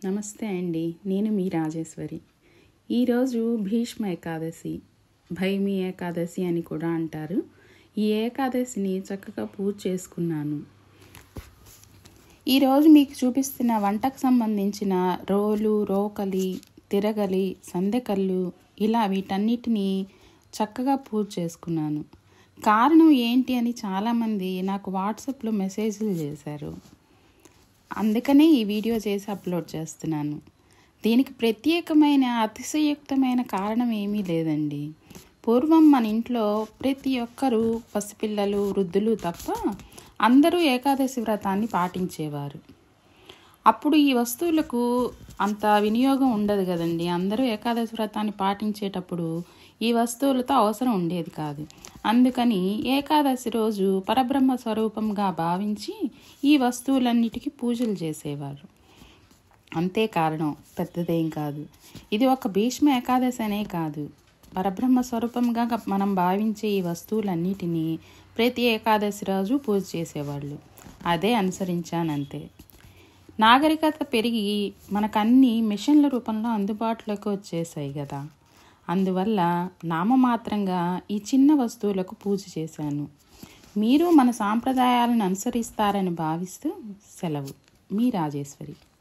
నమస్తే అండి నేను మీ రాజేశ్వరి ఈరోజు భీష్మ ఏకాదశి భైమి ఏకాదశి అని కూడా అంటారు ఈ ఏకాదశిని చక్కగా పూజ చేసుకున్నాను ఈరోజు మీకు చూపిస్తున్న వంటకు సంబంధించిన రోలు రోకలి తిరగలి సందెకల్లు ఇలా వీటన్నిటిని చక్కగా పూజ చేసుకున్నాను కారణం ఏంటి అని చాలామంది నాకు వాట్సాప్లో మెసేజ్లు చేశారు అందుకనే ఈ వీడియో చేసి అప్లోడ్ చేస్తున్నాను దీనికి ప్రత్యేకమైన అతిశయోక్తమైన కారణం ఏమీ లేదండి పూర్వం మన ఇంట్లో ప్రతి ఒక్కరూ పసిపిల్లలు వృద్ధులు తప్ప అందరూ ఏకాదశి వ్రతాన్ని పాటించేవారు అప్పుడు ఈ వస్తువులకు అంత వినియోగం ఉండదు కదండి అందరూ ఏకాదశి వ్రతాన్ని పాటించేటప్పుడు ఈ వస్తువులతో అవసరం ఉండేది కాదు అందుకని ఏకాదశి రోజు పరబ్రహ్మ స్వరూపంగా భావించి ఈ వస్తువులన్నిటికీ పూజలు చేసేవారు అంతే కారణం పెద్దదేం కాదు ఇది ఒక భీష్మ ఏకాదశి అనే కాదు పరబ్రహ్మ స్వరూపంగా మనం భావించే ఈ వస్తువులన్నిటినీ ప్రతి ఏకాదశి రోజు పూజ చేసేవాళ్ళు అదే అనుసరించానంతే నాగరికత పెరిగి మనకన్నీ మిషన్ల రూపంలో అందుబాటులోకి వచ్చేసాయి కదా అందువల్ల నామమాత్రంగా ఈ చిన్న వస్తువులకు పూజ చేశాను మీరు మన సాంప్రదాయాలను అనుసరిస్తారని భావిస్తూ సెలవు మీ రాజేశ్వరి